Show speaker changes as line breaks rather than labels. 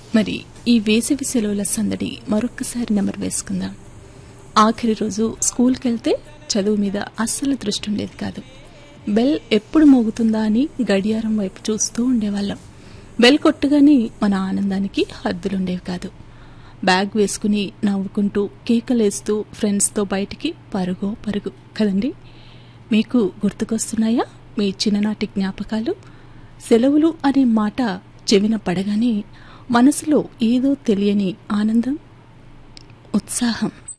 మరి ఈ వేసవి సెలవుల సందడి మరొక్కసారి నెంబర్ వేసుకుందాం ఆఖరి రోజు స్కూల్కి వెళ్తే చదువు మీద అస్సలు దృష్టి ఉండేది కాదు బెల్ ఎప్పుడు మోగుతుందా అని గడియారం వైపు చూస్తూ ఉండేవాళ్ళం బెల్ కొట్టగానే మన ఆనందానికి హద్దులుండేవి కాదు బ్యాగ్ వేసుకుని నవ్వుకుంటూ కేకలేస్తూ ఫ్రెండ్స్తో బయటికి పరుగో పరుగు కదండి మీకు గుర్తుకొస్తున్నాయా మీ చిన్ననాటి జ్ఞాపకాలు సెలవులు అనే మాట చెవిన పడగానే మనసులో ఏదో తెలియని ఆనందం ఉత్సాహం